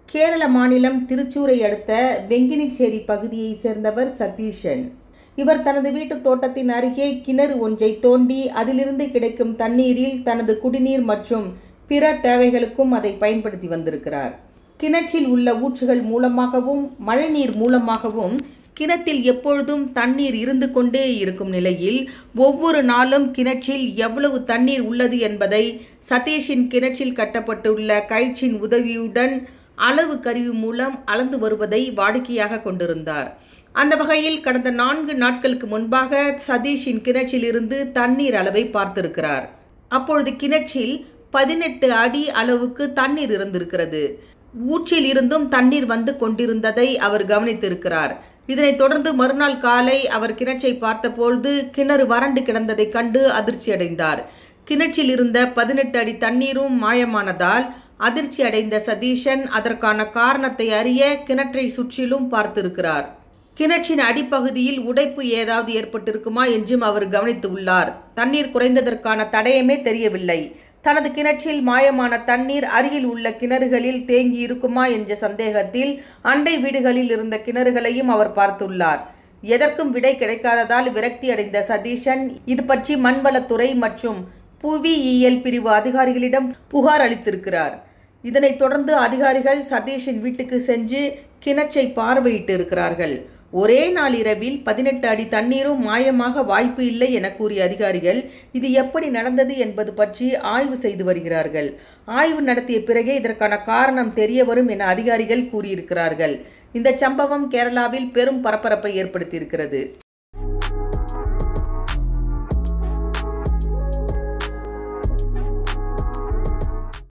கேரள மாநிலம் திருச்சூரை அடுத்த வெங்கினிச்சேரி பகுதியைச் சேர்ந்தவர் சதீஷன் இவர் தனது வீட்டு தோட்டத்தின் அருகே கிணறு ஒன்றை தோண்டி அதிலிருந்து கிடைக்கும் தண்ணீரில் தனது குடிநீர் மற்றும் பிற தேவைகளுக்கும் அதை பயன்படுத்தி வந்திருக்கிறார் கிணற்றில் உள்ள ஊற்றுகள் மூலமாகவும் மழைநீர் மூலமாகவும் கிணற்றில் எப்பொழுதும் தண்ணீர் இருந்து கொண்டே இருக்கும் நிலையில் ஒவ்வொரு நாளும் கிணற்றில் எவ்வளவு தண்ணீர் உள்ளது என்பதை சதீஷின் கிணற்றில் கட்டப்பட்டுள்ள கயிற்றின் உதவியுடன் அளவு கருவி மூலம் அளந்து வருவதை வாடிக்கையாக கொண்டிருந்தார் அந்த வகையில் கடந்த நான்கு நாட்களுக்கு முன்பாக சதீஷின் கிணற்றில் இருந்து தண்ணீர் அளவை பார்த்திருக்கிறார் அப்பொழுது கிணற்றில் பதினெட்டு அடி அளவுக்கு தண்ணீர் இருந்திருக்கிறது ஊற்றில் இருந்தும் தண்ணீர் வந்து கொண்டிருந்ததை அவர் கவனித்திருக்கிறார் இதனைத் தொடர்ந்து மறுநாள் காலை அவர் கிணற்றை பார்த்தபொழுது கிணறு வறண்டு கிடந்ததைக் கண்டு அதிர்ச்சியடைந்தார் கிணற்றில் இருந்த பதினெட்டு அடி தண்ணீரும் மாயமானதால் அதிர்ச்சி அடைந்த சதீஷன் அதற்கான காரணத்தை அறிய கிணற்றை சுற்றிலும் பார்த்திருக்கிறார் கிணற்றின் அடிப்பகுதியில் உடைப்பு ஏதாவது ஏற்பட்டிருக்குமா என்றும் அவர் கவனித்து உள்ளார் தண்ணீர் குறைந்ததற்கான தடயமே தெரியவில்லை தனது கிணற்றில் மாயமான தண்ணீர் அருகில் உள்ள கிணறுகளில் தேங்கி இருக்குமா என்ற சந்தேகத்தில் அண்டை வீடுகளில் இருந்த கிணறுகளையும் அவர் பார்த்துள்ளார் எதற்கும் விடை கிடைக்காததால் விரக்தி அடைந்த சதீஷன் இது பற்றி மண்வளத்துறை மற்றும் புவியியல் பிரிவு அதிகாரிகளிடம் புகார் அளித்திருக்கிறார் இதனைத் தொடர்ந்து அதிகாரிகள் சதீஷின் வீட்டுக்கு சென்று கிணற்றை பார்வையிட்டு இருக்கிறார்கள் ஒரே நாள் இரவில் பதினெட்டு அடி தண்ணீரும் மாயமாக வாய்ப்பு இல்லை என கூறிய அதிகாரிகள் இது எப்படி நடந்தது என்பது பற்றி ஆய்வு செய்து வருகிறார்கள் ஆய்வு நடத்திய பிறகே இதற்கான காரணம் தெரிய வரும் என அதிகாரிகள் கூறியிருக்கிறார்கள் இந்த சம்பவம் கேரளாவில் பெரும் பரபரப்பை ஏற்படுத்தியிருக்கிறது